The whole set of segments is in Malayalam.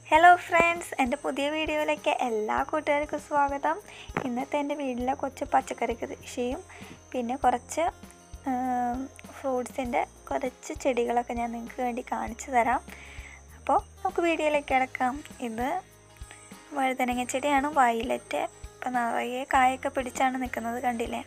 ഹലോ ഫ്രണ്ട്സ് എൻ്റെ പുതിയ വീഡിയോയിലേക്ക് എല്ലാ കൂട്ടുകാർക്കും സ്വാഗതം ഇന്നത്തെ എൻ്റെ വീട്ടിലെ കുറച്ച് പച്ചക്കറി കൃഷിയും പിന്നെ കുറച്ച് ഫ്രൂട്ട്സിൻ്റെ കുറച്ച് ചെടികളൊക്കെ ഞാൻ നിങ്ങൾക്ക് വേണ്ടി കാണിച്ചു തരാം അപ്പോൾ നമുക്ക് വീഡിയോയിലേക്ക് കിടക്കാം ഇത് വഴുതനങ്ങ ചെടിയാണ് വയലറ്റ് ഇപ്പം നിറയെ കായൊക്കെ പിടിച്ചാണ് നിൽക്കുന്നത് കണ്ടില്ലേ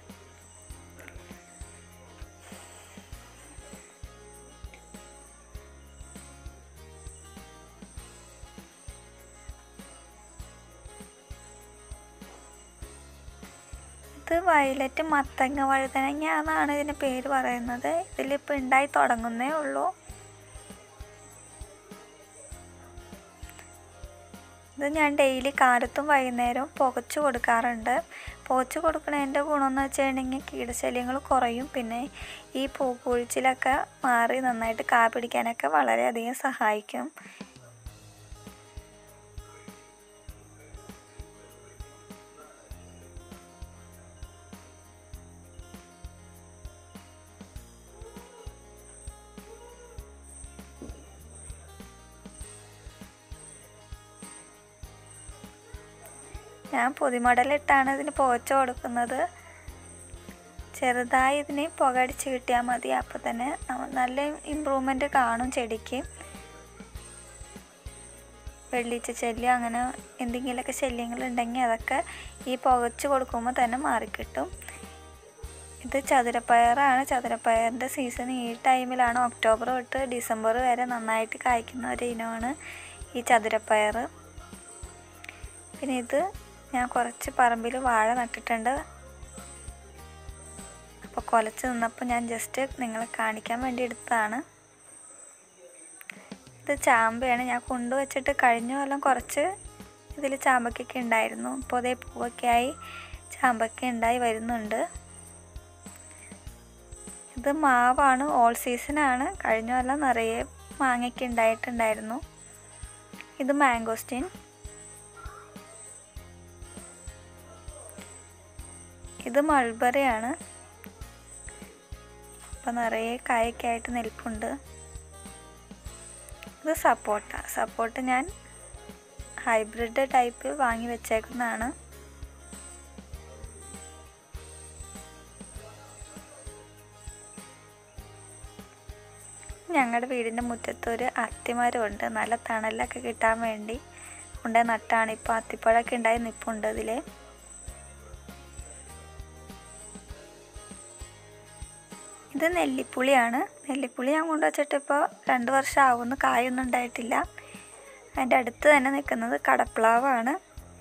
ഇത് വയലറ്റ് മത്തങ്ങ വഴുതനങ്ങ എന്നാണ് ഇതിന് പേര് പറയുന്നത് ഇതിലിപ്പോൾ ഉണ്ടായി തുടങ്ങുന്നേ ഉള്ളൂ ഇത് ഞാൻ ഡെയിലി കാലത്തും വൈകുന്നേരവും പുകച്ചു കൊടുക്കാറുണ്ട് പുകച്ചു കൊടുക്കുന്നതിൻ്റെ ഗുണമെന്ന് വെച്ചിട്ടുണ്ടെങ്കിൽ കീടശല്യങ്ങൾ കുറയും പിന്നെ ഈ പൂക്കൊഴിച്ചിലൊക്കെ മാറി നന്നായിട്ട് കാ പിടിക്കാനൊക്കെ വളരെയധികം സഹായിക്കും ഞാൻ പൊതിമടലിട്ടാണ് ഇതിന് പോച്ച കൊടുക്കുന്നത് ചെറുതായി ഇതിന് പുകടിച്ച് കിട്ടിയാൽ മതി അപ്പോൾ തന്നെ നല്ല ഇമ്പ്രൂവ്മെൻറ്റ് കാണും ചെടിക്ക് വെള്ളിച്ച ശല്യം അങ്ങനെ എന്തെങ്കിലുമൊക്കെ ശല്യങ്ങൾ ഉണ്ടെങ്കിൽ അതൊക്കെ ഈ പുകച്ച് കൊടുക്കുമ്പോൾ തന്നെ മാറിക്കിട്ടും ഇത് ചതുരപ്പയറാണ് ചതുരപ്പയറിൻ്റെ സീസൺ ഈ ടൈമിലാണ് ഒക്ടോബർ തൊട്ട് ഡിസംബർ വരെ നന്നായിട്ട് കായ്ക്കുന്ന ഒരു ഇനമാണ് ഈ ചതുരപ്പയർ പിന്നെ ഇത് ഞാൻ കുറച്ച് പറമ്പിൽ വാഴ നട്ടിട്ടുണ്ട് അപ്പോൾ കുലച്ച് നിന്നപ്പോൾ ഞാൻ ജസ്റ്റ് നിങ്ങളെ കാണിക്കാൻ വേണ്ടി എടുത്തതാണ് ഇത് ചാമ്പയാണ് ഞാൻ കൊണ്ടുവച്ചിട്ട് കഴിഞ്ഞ കൊല്ലം കുറച്ച് ഇതിൽ ചാമ്പക്കൊക്കെ ഉണ്ടായിരുന്നു ഇപ്പോൾ അതേ പൂവൊക്കെ ആയി ചാമ്പക്ക ഉണ്ടായി വരുന്നുണ്ട് ഇത് മാവാണ് ഓൾ സീസണാണ് കഴിഞ്ഞ കൊല്ലം നിറയെ മാങ്ങയ്ക്ക് ഉണ്ടായിട്ടുണ്ടായിരുന്നു ഇത് മാംഗോസ്റ്റീൻ ഇത് മൾബറിയാണ് അപ്പം നിറയെ കായൊക്കെ ആയിട്ട് നിൽപ്പുണ്ട് ഇത് സപ്പോട്ട സപ്പോട്ട ഞാൻ ഹൈബ്രിഡ് ടൈപ്പ് വാങ്ങി വെച്ചേക്കുന്നതാണ് ഞങ്ങളുടെ വീടിൻ്റെ മുറ്റത്തൊരു അത്തിമരമുണ്ട് നല്ല തണലൊക്കെ കിട്ടാൻ വേണ്ടി ഉണ്ട് നട്ടാണ് ഇപ്പോൾ അത്തിപ്പഴമൊക്കെ ഉണ്ടായി നിൽപ്പുണ്ട് ഇതിൽ ഇത് നെല്ലിപ്പുളിയാണ് നെല്ലിപ്പുളി ഞാൻ കൊണ്ടുവച്ചിട്ട് ഇപ്പോൾ രണ്ട് വർഷം ആവുന്നു കായൊന്നും ഉണ്ടായിട്ടില്ല അതിൻ്റെ അടുത്ത് തന്നെ നിൽക്കുന്നത് കടപ്ലാവാണ്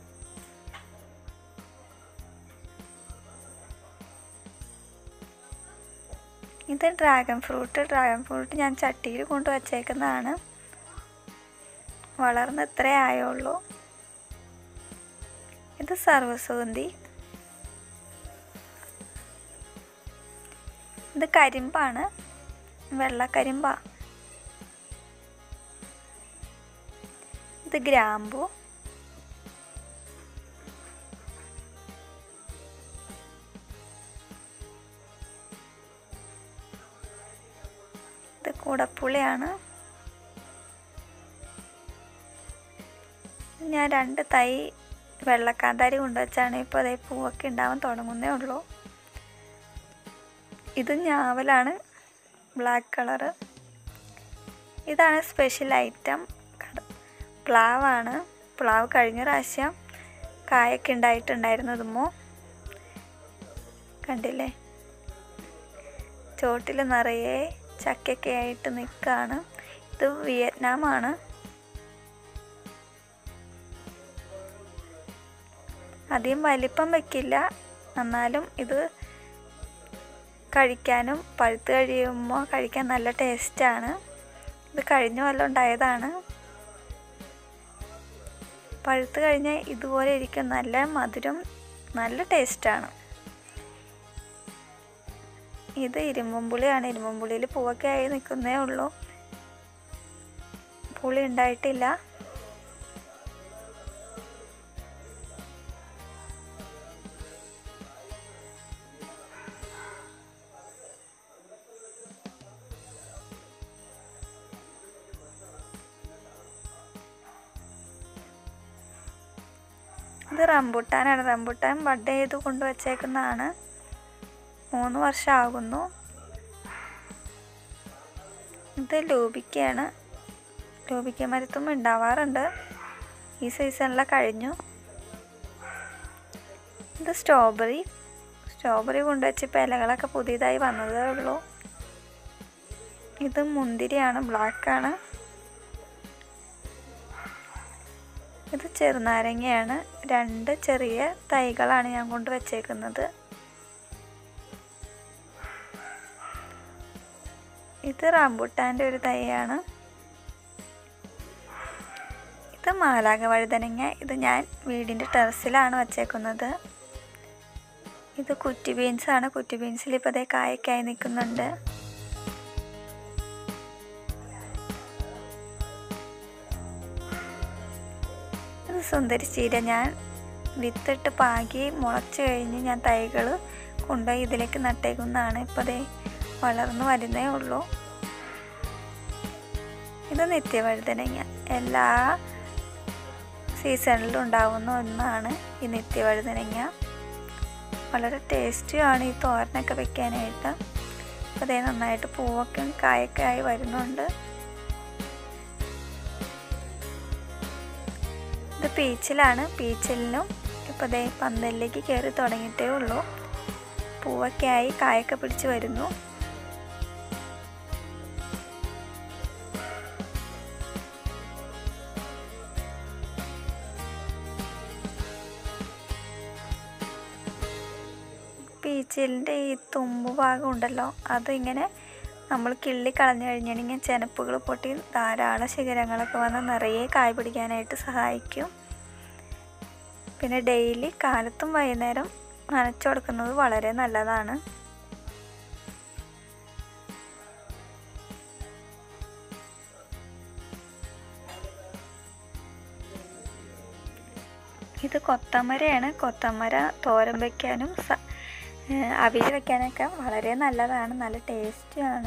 ഇത് ഡ്രാഗൺ ഫ്രൂട്ട് ഡ്രാഗൺ ഫ്രൂട്ട് ഞാൻ ചട്ടിയിൽ കൊണ്ടുവച്ചേക്കുന്നതാണ് വളർന്ന് ഇത്രേ ആയുള്ളൂ ഇത് സർവ്വസുഗന്ധി ഇത് കരിമ്പാണ് വെള്ള കരിമ്പ ഇത് ഗ്രാമ്പു ഇത് കൂടപ്പുളിയാണ് ഞാൻ രണ്ട് തൈ വെള്ളക്കാന്താരി കൊണ്ടുവച്ചാണ് ഇപ്പോൾ അതേ പൂവൊക്കെ ഉണ്ടാവാൻ തുടങ്ങുന്നേ ഉള്ളൂ ഇത് ഞാവലാണ് ബ്ലാക്ക് കളറ് ഇതാണ് സ്പെഷ്യൽ ഐറ്റം പ്ലാവാണ് പ്ലാവ് കഴിഞ്ഞ പ്രാവശ്യം കായൊക്കെ ഉണ്ടായിട്ടുണ്ടായിരുന്നു ഇതുമോ കണ്ടില്ലേ ചോട്ടിൽ നിറയെ ചക്കയൊക്കെ ആയിട്ട് നിൽക്കുകയാണ് ഇത് വിയറ്റ്നാമാണ് അധികം വലിപ്പം വയ്ക്കില്ല എന്നാലും ഇത് കഴിക്കാനും പഴുത്ത് കഴിയുമ്പോൾ കഴിക്കാൻ നല്ല ടേസ്റ്റാണ് ഇത് കഴിഞ്ഞ കൊല്ലം ഉണ്ടായതാണ് പഴുത്ത് കഴിഞ്ഞാൽ ഇതുപോലെ ഇരിക്കും നല്ല മധുരം നല്ല ടേസ്റ്റാണ് ഇത് ഇരുമ്പുളിയാണ് ഇരുമ്പുളിയിൽ പൂവൊക്കെ ആയി നിൽക്കുന്നേ ഉള്ളൂ പുളി ഉണ്ടായിട്ടില്ല ഇത് റംബുട്ടാനാണ് റംബുട്ടാൻ ബഡ് ചെയ്ത് കൊണ്ടുവച്ചേക്കുന്നതാണ് മൂന്ന് വർഷമാകുന്നു ഇത് ലൂബിക്കയാണ് ലൂബിക്ക മരത്തും ഉണ്ടാവാറുണ്ട് ഈ സീസണിലെ കഴിഞ്ഞു ഇത് സ്ട്രോബെറി സ്ട്രോബെറി കൊണ്ടുവച്ച് ഇപ്പോൾ ഇലകളൊക്കെ പുതിയതായി വന്നതേ ഉള്ളൂ ഇത് മുന്തിരിയാണ് ബ്ലാക്കാണ് ഇത് ചെറുനാരങ്ങയാണ് രണ്ട് ചെറിയ തൈകളാണ് ഞാൻ കൊണ്ട് വച്ചേക്കുന്നത് ഇത് റാംബുട്ടാൻ്റെ ഒരു തൈയാണ് ഇത് മാലാക വഴുതനങ്ങ ഇത് ഞാൻ വീടിൻ്റെ ടെറസിലാണ് വച്ചേക്കുന്നത് ഇത് കുറ്റി ബീൻസ് ആണ് കുറ്റി ബീൻസിൽ ഇപ്പോൾ അതേ കായൊക്കെയായി നിൽക്കുന്നുണ്ട് ഇത് സുന്ദരി ചീര ഞാൻ വിത്തിട്ട് പാകി മുളച്ച് കഴിഞ്ഞ് ഞാൻ തൈകൾ കൊണ്ടുപോയി ഇതിലേക്ക് നട്ടേക്കുന്നതാണ് ഇപ്പോൾ അതേ വളർന്നു വരുന്നേ ഉള്ളൂ ഇത് നിത്യവഴുതനങ്ങ എല്ലാ സീസണിലും ഉണ്ടാവുന്ന ഒന്നാണ് ഈ നിത്യവഴുതനങ്ങ വളരെ ടേസ്റ്റിയാണ് ഈ തോരനൊക്കെ വെക്കാനായിട്ട് അപ്പോൾ അതേ നന്നായിട്ട് പൂവൊക്കെ കായൊക്കെ ആയി വരുന്നുണ്ട് ഇത് പീച്ചിലാണ് പീച്ചിലിനും ഇപ്പോൾ ദേ പന്തലിലേക്ക് കയറി തുടങ്ങിയിട്ടേ ഉള്ളൂ പൂവൊക്കെ ആയി കായൊക്കെ പിടിച്ച് വരുന്നു പീച്ചിലിൻ്റെ ഈ തുമ്പ് ഭാഗം ഉണ്ടല്ലോ അതിങ്ങനെ നമ്മൾ കിള്ളി കളഞ്ഞു കഴിഞ്ഞിട്ടുണ്ടെങ്കിൽ ചെനപ്പുകൾ പൊട്ടി ധാരാളം ശിഖരങ്ങളൊക്കെ വന്ന് നിറയെ കായ് പിടിക്കാനായിട്ട് സഹായിക്കും പിന്നെ ഡെയിലി കാലത്തും വൈകുന്നേരം നനച്ചു കൊടുക്കുന്നത് വളരെ നല്ലതാണ് ഇത് കൊത്തമരയാണ് കൊത്തമര തോരൻ വയ്ക്കാനും സ അവിയൽ വെക്കാനൊക്കെ വളരെ നല്ലതാണ് നല്ല ടേസ്റ്റിയാണ്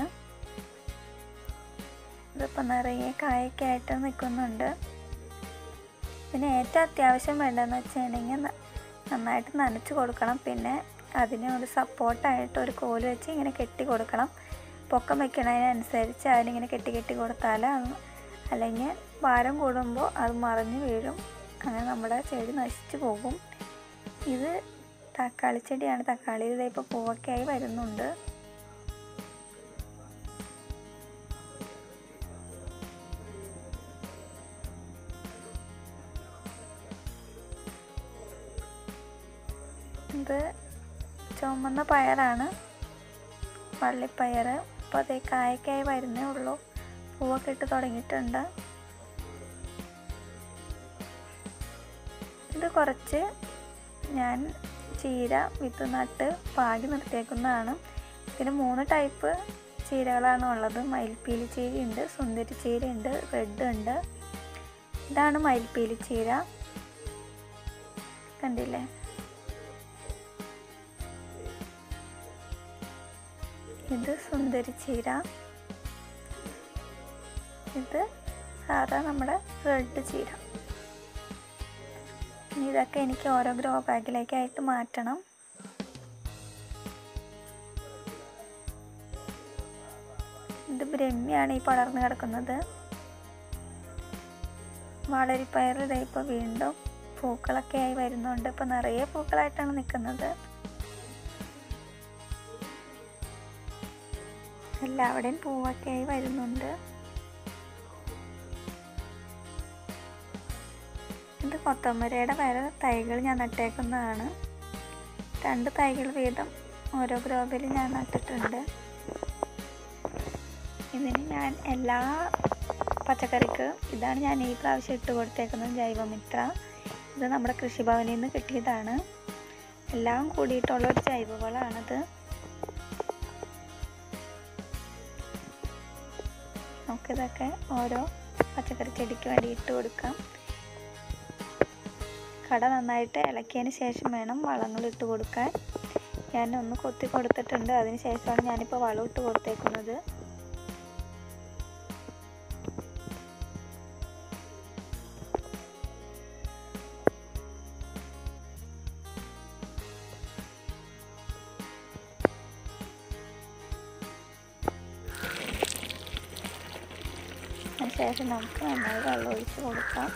ഇതിപ്പോൾ നിറയെ കായൊക്കെ ആയിട്ട് നിൽക്കുന്നുണ്ട് പിന്നെ ഏറ്റവും അത്യാവശ്യം വേണ്ടതെന്ന് വെച്ചിട്ടുണ്ടെങ്കിൽ നന്നായിട്ട് നനച്ച് കൊടുക്കണം പിന്നെ അതിന് ഒരു സപ്പോർട്ടായിട്ട് ഒരു കോല് വെച്ച് ഇങ്ങനെ കെട്ടി കൊടുക്കണം പൊക്കം വെക്കണതിനനുസരിച്ച് അതിനിങ്ങനെ കെട്ടി കെട്ടി കൊടുത്താൽ അല്ലെങ്കിൽ ഭാരം കൂടുമ്പോൾ അത് മറിഞ്ഞ് വീഴും അങ്ങനെ നമ്മുടെ ചെടി നശിച്ചു പോകും ഇത് തക്കാളി ചെടിയാണ് തക്കാളി ഇതിപ്പോൾ പൂവൊക്കെ ആയി വരുന്നുണ്ട് ഇത് ചുമന്ന പയറാണ് വള്ളിപ്പയർ അപ്പോൾ അതേ കായൊക്കെയായി വരുന്നേ ഉള്ളൂ പൂവൊക്കെ ഇട്ട് തുടങ്ങിയിട്ടുണ്ട് ഇത് കുറച്ച് ഞാൻ ചീര വിത്ത് നട്ട് പാകി നിർത്തിയേക്കുന്നതാണ് ഇതിന് മൂന്ന് ടൈപ്പ് ചീരകളാണ് ഉള്ളത് മയിൽപ്പീലി ചീരയുണ്ട് സുന്ദരി ചീരയുണ്ട് റെഡ് ഉണ്ട് ഇതാണ് മയിൽപ്പീലി ചീര കണ്ടില്ലേ ഇത് സുന്ദരി ചീര ഇത് സാധാ നമ്മുടെ റെഡ് ചീര ഇനി ഇതൊക്കെ എനിക്ക് ഓരോ ഗ്രോ ബാഗിലേക്കായിട്ട് മാറ്റണം ഇത് ബ്രഹ്മിയാണ് ഈ പടർന്നു കിടക്കുന്നത് വളരിപ്പയർ ഇതാ ഇപ്പോൾ വീണ്ടും പൂക്കളൊക്കെ ആയി വരുന്നുണ്ട് ഇപ്പോൾ നിറയെ പൂക്കളായിട്ടാണ് നിൽക്കുന്നത് എല്ലാവിടെയും പൂവൊക്കെ ആയി വരുന്നുണ്ട് ഇത് കൊത്തമ്പരയുടെ വേറെ തൈകൾ ഞാൻ നട്ടേക്കുന്നതാണ് രണ്ട് തൈകൾ വീതം ഓരോ ഗ്രോബിൽ ഞാൻ നട്ടിട്ടുണ്ട് ഇതിന് ഞാൻ എല്ലാ പച്ചക്കറിക്ക് ഇതാണ് ഞാൻ ഈ പ്രാവശ്യം ഇട്ട് കൊടുത്തേക്കുന്നത് ജൈവമിത്ര ഇത് നമ്മുടെ കൃഷിഭവനിൽ നിന്ന് കിട്ടിയതാണ് എല്ലാം കൂടിയിട്ടുള്ള ഒരു ജൈവവളമാണിത് നമുക്കിതൊക്കെ ഓരോ പച്ചക്കറി ചെടിക്ക് വേണ്ടി ഇട്ട് കൊടുക്കാം കട നന്നായിട്ട് ഇളക്കിയതിന് ശേഷം വേണം വളങ്ങൾ ഇട്ട് കൊടുക്കാൻ ഞാൻ ഒന്ന് കൊത്തി കൊടുത്തിട്ടുണ്ട് അതിന് ശേഷമാണ് ഞാനിപ്പോൾ വളം ഇട്ട് കൊടുത്തേക്കുന്നത് ശേഷം നമുക്ക് നന്നായി വെള്ളം ഒഴിച്ച് കൊടുക്കാം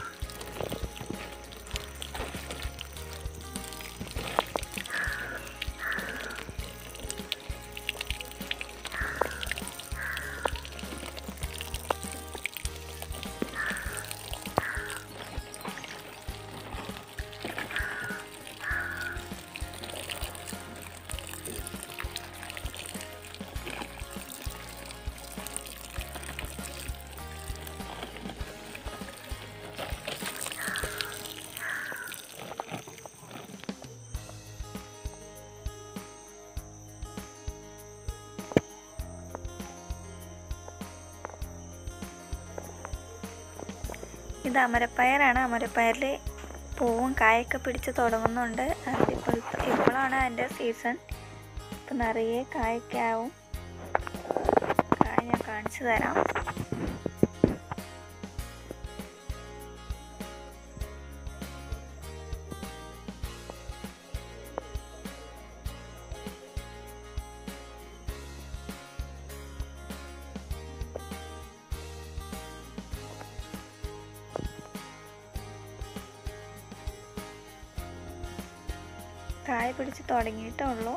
ഇത് അമരപ്പയറാണ് അമരപ്പയറിൽ പൂവും കായൊക്കെ പിടിച്ച് തുടങ്ങുന്നുണ്ട് അതിപ്പോൾ ഇപ്പോഴാണ് അതിൻ്റെ സീസൺ ഇപ്പം നിറയെ കായൊക്കെ ആവും കായ ഞാൻ കാണിച്ചു തരാം കായ പിടിച്ച് തുടങ്ങിയിട്ടേ ഉള്ളൂ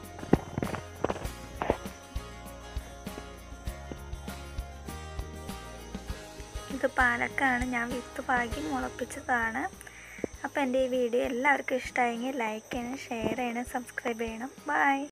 ഇത് പാലക്കാണ് ഞാൻ വിത്ത് പാകി മുളപ്പിച്ചതാണ് അപ്പോൾ എൻ്റെ ഈ വീഡിയോ എല്ലാവർക്കും ഇഷ്ടമായെങ്കിൽ ലൈക്ക് ചെയ്യണം ഷെയർ ചെയ്യണം സബ്സ്ക്രൈബ് ചെയ്യണം ബൈ